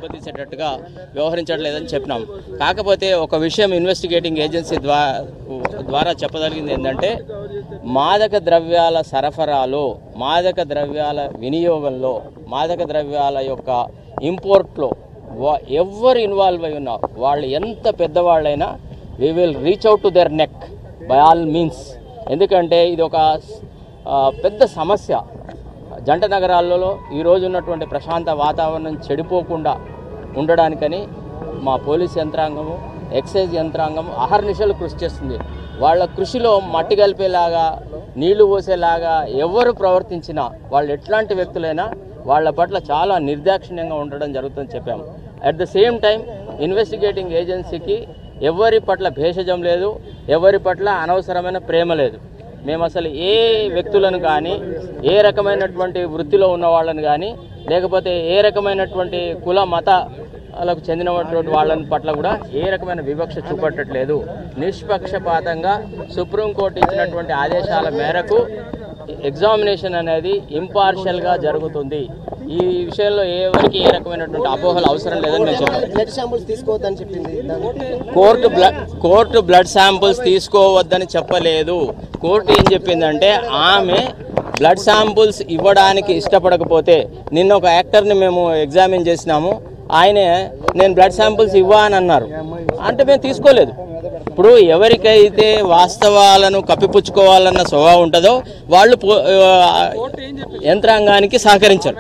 దెబ్బతీసేటట్టుగా వ్యవహరించట్లేదని చెప్పినాం కాకపోతే ఒక విషయం ఇన్వెస్టిగేటింగ్ ఏజెన్సీ ద్వారా ద్వారా చెప్పగలిగింది ఏంటంటే మాదక ద్రవ్యాల సరఫరాలో మాదక ద్రవ్యాల వినియోగంలో మాదక ద్రవ్యాల యొక్క ఇంపోర్ట్లో వా ఎవరు ఇన్వాల్వ్ అయి ఉన్నా వాళ్ళు ఎంత పెద్దవాళ్ళైనా we will reach out to their neck by all means ఎందుకంటే ఇది ఒక ఆ, పెద్ద సమస్య జంట నగరాలలో ఈరోజు ఉన్నటువంటి ప్రశాంత వాతావరణం చెడిపోకుండా ఉండడానికని మా పోలీస్ యంత్రాంగము ఎక్సైజ్ యంత్రాంగం అహర్నిశలు కృషి చేస్తుంది వాళ్ళ కృషిలో మట్టి కలిపేలాగా నీళ్లు పోసేలాగా ఎవరు ప్రవర్తించినా వాళ్ళు ఎట్లాంటి వ్యక్తులైనా వాళ్ళ పట్ల చాలా నిర్దాక్షిణ్యంగా ఉండడం జరుగుతుందని చెప్పాము at the same time investigating ఏజెన్సీకి ఎవరి పట్ల భేషజం లేదు ఎవరి పట్ల అనవసరమైన ప్రేమ లేదు మేము అసలు ఏ వ్యక్తులను కానీ ఏ రకమైనటువంటి వృత్తిలో ఉన్న వాళ్ళని కానీ లేకపోతే ఏ రకమైనటువంటి కుల మతాలకు చెందినటువంటి వాళ్ళని పట్ల కూడా ఏ రకమైన వివక్ష చూపట్టట్లేదు నిష్పక్షపాతంగా సుప్రీంకోర్టు ఇచ్చినటువంటి ఆదేశాల మేరకు ఎగ్జామినేషన్ అనేది ఇంపార్షియల్గా జరుగుతుంది ఈ విషయంలో ఎవరికి ఏ రకమైనటువంటి అపోహలు అవసరం లేదని మేము చెప్పాము బ్లడ్ శాంపుల్స్ తీసుకోవద్దని చెప్పింది దానికి court blood court blood samples తీసుకోవద్దని చెప్పలేదు కోర్టు ఏం చెప్పిందంటే ఆమె బ్లడ్ శాంపుల్స్ ఇవ్వడానికి ఇష్టపడకపోతే నిన్న ఒక యాక్టర్ని మేము ఎగ్జామిన్ చేసినాము ఆయనే నేను బ్లడ్ శాంపుల్స్ ఇవ్వా అని అన్నారు అంటే మేము తీసుకోలేదు ఇప్పుడు ఎవరికైతే వాస్తవాలను కప్పిపుచ్చుకోవాలన్న స్వభావం ఉంటుందో వాళ్ళు పో- ఆ, యంత్రాంగానికి సహకరించరు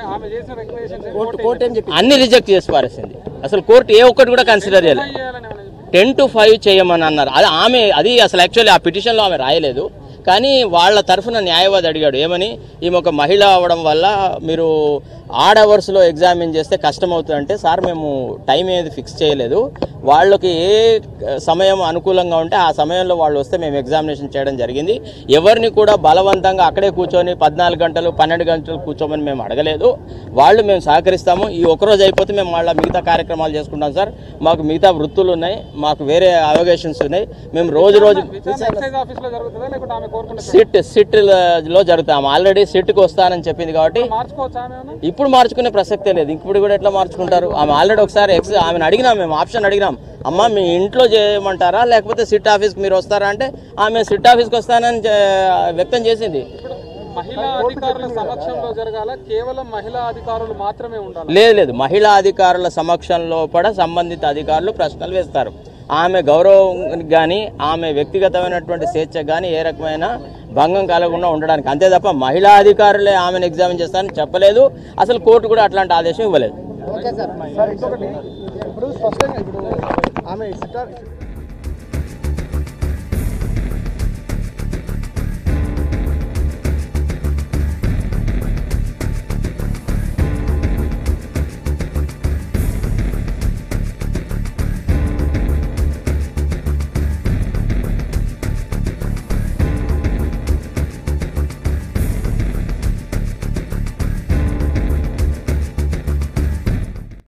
కోర్టు కోర్టు ఏం చెప్పింది అన్ని రిజెక్ట్ చేసి పారేసింది అసలు కోర్టు ఏ ఒక్కటి కూడా కన్సిడర్ చేయలేదు టెన్ టు ఫైవ్ చేయమని అన్నారు అది ఆమె అది అసలు యాక్చువల్లీ ఆ పిటిషన్లో ఆమె రాయలేదు కానీ వాళ్ళ తరఫున న్యాయవాది అడిగాడు ఏమని ఈమె ఒక మహిళ అవ్వడం వల్ల మీరు ఆడ్ అవర్స్లో ఎగ్జామిన్ చేస్తే కష్టం అవుతుందంటే సార్ మేము టైం ఏది ఫిక్స్ చేయలేదు వాళ్ళకి ఏ సమయం అనుకూలంగా ఉంటే ఆ సమయంలో వాళ్ళు వస్తే మేము ఎగ్జామినేషన్ చేయడం జరిగింది ఎవరిని కూడా బలవంతంగా అక్కడే కూర్చొని పద్నాలుగు గంటలు పన్నెండు గంటలు కూర్చోమని మేము అడగలేదు వాళ్ళు మేము సహకరిస్తాము ఈ ఒక్కరోజు అయిపోతే మేము మళ్ళీ మిగతా కార్యక్రమాలు చేసుకుంటాం సార్ మాకు మిగతా వృత్తులు ఉన్నాయి మాకు వేరే అవగేషన్స్ ఉన్నాయి మేము రోజు రోజు ఎక్సైజ్ ఆఫీస్ లో జరుగుతుందా లేకుంటే ఆమె కోరుకుంటే సిట్ సిట్ లో జరుగుతాం ఆల్రెడీ సిట్కి వస్తానని చెప్పింది కాబట్టి మార్చుకోవచ్చా ఆమె ఏమన్నా? ఇప్పుడు మార్చుకునే ప్రసక్తే లేదు ఇప్పుడు కూడా ఎట్లా మార్చుకుంటారు ఆమె ఆల్రెడీ ఒకసారి ఎక్స్ ఆమెను అడిగినాం మేము ఆప్షన్ అడిగినాం అమ్మ మీ ఇంట్లో చేయమంటారా లేకపోతే సిట్ ఆఫీస్కి మీరు వస్తారా అంటే ఆమె సిట్ ఆఫీస్కి వస్తానని చే- వ్యక్తం చేసింది మహిళా అధికారుల సమక్షంలో జరగాల కేవలం మహిళా అధికారులు మాత్రమే ఉండాలి లేదు లేదు మహిళా అధికారుల సమక్షంలో కూడా సంబంధిత అధికారులు ప్రశ్నలు వేస్తారు ఆమె గౌరవం కానీ ఆమె వ్యక్తిగతమైనటువంటి స్వేచ్ఛ కానీ ఏ రకమైన భంగం కలగకుండా ఉండడానికి అంతే తప్ప మహిళా అధికారులే ఆమెను ఎగ్జామిన్ చేస్తారని చెప్పలేదు అసలు కోర్టు కూడా అట్లాంటి ఆదేశం ఇవ్వలేదు ఓకే సార్ సార్ ఇంకొకటి ఇప్పుడు స్పష్టంగా ఇప్పుడు ఆమె సిట్